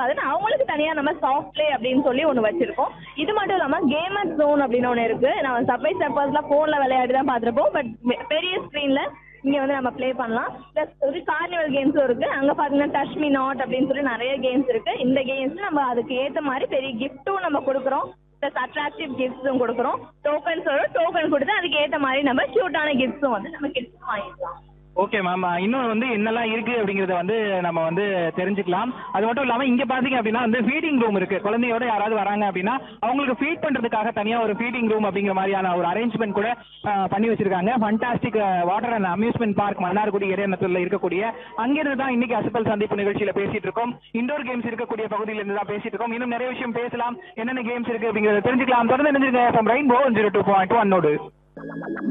இருக்காதுன்னு அவங்களுக்கு தனியா நம்ம சாஃப்ட் பிளே அப்படின்னு சொல்லி ஒன்று வச்சிருக்கோம் இது மட்டும் இல்லாம கேமர் ஜோன் அப்படின்னு ஒன்று இருக்கு நம்ம சர்ப்ரைஸ் சர்பர்ஸ்லாம் ஃபோன்ல விளையாடி தான் பார்த்துருப்போம் பட் பெரிய ஸ்க்ரீன்ல இங்க வந்து நம்ம ப்ளே பண்ணலாம் ப்ளஸ் ஒரு கார்னிவல் கேம்ஸும் இருக்கு அங்க பாத்தீங்கன்னா டச் மீ நாட் அப்படின்னு சொல்லி நிறைய கேம்ஸ் இருக்கு இந்த கேம்ஸ் நம்ம அதுக்கு ஏத்த மாதிரி பெரிய கிஃப்ட்டும் நம்ம கொடுக்குறோம் ப்ளஸ் அட்ராக்டிவ் கிஃப்ட்ஸும் கொடுக்குறோம் டோக்கன்ஸ் வரும் டோக்கன் கொடுத்து அதுக்கு ஏத்த மாதிரி நம்ம க்யூட்டான கிஃப்ட்ஸும் வந்து நம்ம கிஃப்ட்ஸ் வாங்கிக்கலாம் ஓகே மேம் இன்னும் வந்து என்னெல்லாம் இருக்கு அப்படிங்கறத வந்து நம்ம வந்து தெரிஞ்சுக்கலாம் அது மட்டும் இல்லாம இங்க பாத்தீங்க அப்படின்னா வந்து ஃபீடிங் ரூம் இருக்கு குழந்தையோட யாராவது வராங்க அப்படின்னா அவங்களுக்கு ஃபீட் பண்றதுக்காக தனியா ஒரு ஃபீடிங் ரூம் அப்படிங்கிற மாதிரியான ஒரு அரேஞ்ச்மெண்ட் கூட அஹ், பண்ணி வச்சிருக்காங்க fantastic water and amusement park Mannargudi இடையநத்தூர்ல இருக்கக்கூடிய அங்கிருந்து தான் இன்னைக்கு அசப்பல் சந்திப்பு நிகழ்ச்சியில பேசிட்டு இருக்கோம் இண்டோர் கேம்ஸ் இருக்கக்கூடிய பகுதியில இருந்து தான் பேசிட்டு இருக்கோம் இன்னும் நிறைய விஷயம் பேசலாம் என்னென்ன கேம்ஸ் இருக்கு அப்படிங்கறத தெரிஞ்சுக்கலாம் தொடர்ந்து நினைஞ்சிருங்க ரெயின்போ ஜீரோ டூ பாயிண்ட் ஒன்னோடு